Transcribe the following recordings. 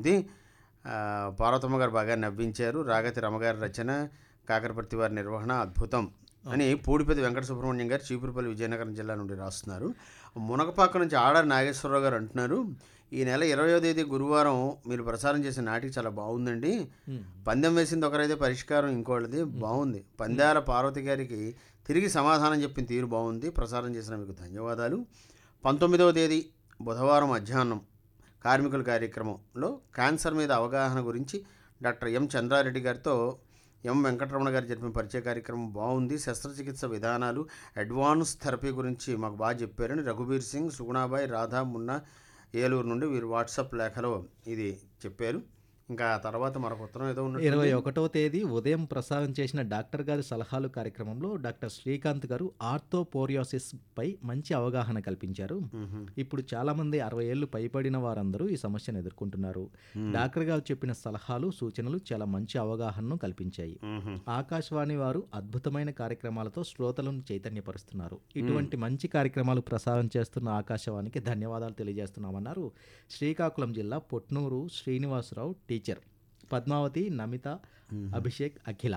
బాగుంది ఆ, పార్వతమ్మ గారు బాగా నవ్వించారు రాగతి రమగారి రచన కాకరపర్తి వారి నిర్వహణ అద్భుతం అని పూడిపతి వెంకట సుబ్రహ్మణ్యం గారు చీపురుపల్లి విజయనగరం జిల్లా నుండి రాస్తున్నారు మునగపాక నుంచి ఆడారి నాగేశ్వరరావు గారు అంటున్నారు ఈ నెల ఇరవయో తేదీ గురువారం మీరు ప్రసారం చేసిన నాటిక చాలా బాగుందండి పందెం వేసింది ఒకరైతే పరిష్కారం ఇంకోటిది బాగుంది పందాల పార్వతి గారికి తిరిగి సమాధానం చెప్పిన తీరు బాగుంది ప్రసారం చేసిన మీకు ధన్యవాదాలు పంతొమ్మిదవ తేదీ బుధవారం మధ్యాహ్నం కార్మికుల కార్యక్రమంలో క్యాన్సర్ మీద అవగాహన గురించి డాక్టర్ ఎం చంద్రారెడ్డి గారితో ఎం వెంకటరమణ గారు జరిపిన పరిచయ కార్యక్రమం బాగుంది శస్త్రచికిత్స విధానాలు అడ్వాన్స్ థెరపీ గురించి మాకు బాగా చెప్పారని రఘుబీర్ సింగ్ సుగుణాబాయ్ రాధా మున్నా ఏలూరు నుండి వీరు వాట్సాప్ లేఖలో ఇది చెప్పారు ఇంకా ఆ తర్వాత మరొక ఉత్తరం ఏదో ఉన్నట్టుంది. ఇరవై ఒకటవ తేదీ ఉదయం ప్రసారం చేసిన డాక్టర్ గారి సలహాలు కార్యక్రమంలో డాక్టర్ శ్రీకాంత్ గారు ఆర్థోపోరియోసిస్ పై మంచి అవగాహన కల్పించారు మ్మ్. ఇప్పుడు చాలా మంది అరవై ఏళ్ళు పైబడిన వారందరూ ఈ సమస్యను ఎదుర్కొంటున్నారు డాక్టర్ గారు చెప్పిన సలహాలు సూచనలు చాలా మంచి అవగాహనను కల్పించాయి మ్మ్. ఆకాశవాణి వారు అద్భుతమైన కార్యక్రమాలతో శ్రోతలను చైతన్యపరుస్తున్నారు ఇటువంటి మంచి కార్యక్రమాలు ప్రసారం చేస్తున్న ఆకాశవాణికి ధన్యవాదాలు తెలియజేస్తున్నామన్నారు శ్రీకాకుళం జిల్లా పొట్నూరు శ్రీనివాసరావు టీచర్ పద్మావతి నమిత అభిషేక్ అఖిల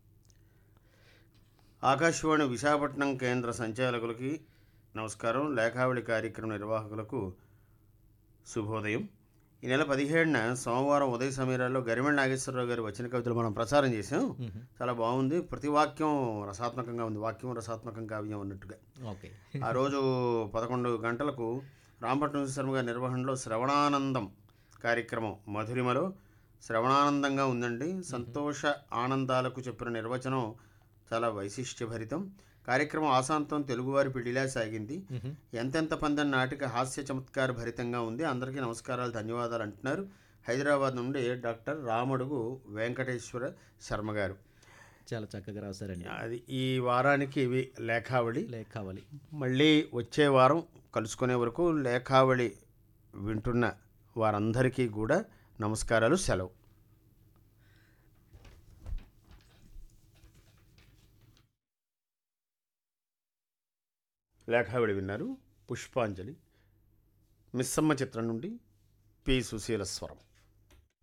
ఆకాశవాణి విశాఖపట్నం కేంద్ర సంచాలకులకి నమస్కారం లేఖావళి కార్యక్రమ నిర్వాహకులకు శుభోదయం ఈ నెల పదిహేడున సోమవారం ఉదయ సమీరాల్లో గరిమెళ్ళ నాగేశ్వరరావు గారి వచ్చిన కవితలు మనం ప్రసారం చేసాం చాలా బాగుంది ప్రతి వాక్యం రసాత్మకంగా ఉంది వాక్యం రసాత్మకం కావ్యం అన్నట్టుగా ఓకే ఆ రోజు పదకొండు గంటలకు రాంపట్నం శర్మ గారి నిర్వహణలో శ్రవణానందం కార్యక్రమం మధురిమలో శ్రవణానందంగా ఉందండి సంతోష ఆనందాలకు చెప్పిన నిర్వచనం చాలా వైశిష్ట్యభరితం కార్యక్రమం ఆశాంతం తెలుగువారి పిడిలా సాగింది ఎంతెంత పందెం నాటిక హాస్య చమత్కార భరితంగా ఉంది అందరికీ నమస్కారాలు ధన్యవాదాలు అంటున్నారు హైదరాబాద్ నుండి డాక్టర్ రామడుగు వెంకటేశ్వర శర్మ గారు చాలా చక్కగా రాశారండి అది ఈ వారానికి ఇవి లేఖావళి లేఖావళి మళ్ళీ వచ్చే వారం కలుసుకునే వరకు లేఖావళి వింటున్న వారందరికీ కూడా నమస్కారాలు సెలవు లేఖావళి విన్నారు పుష్పాంజలి మిస్సమ్మ చిత్రం నుండి పి సుశీల స్వరం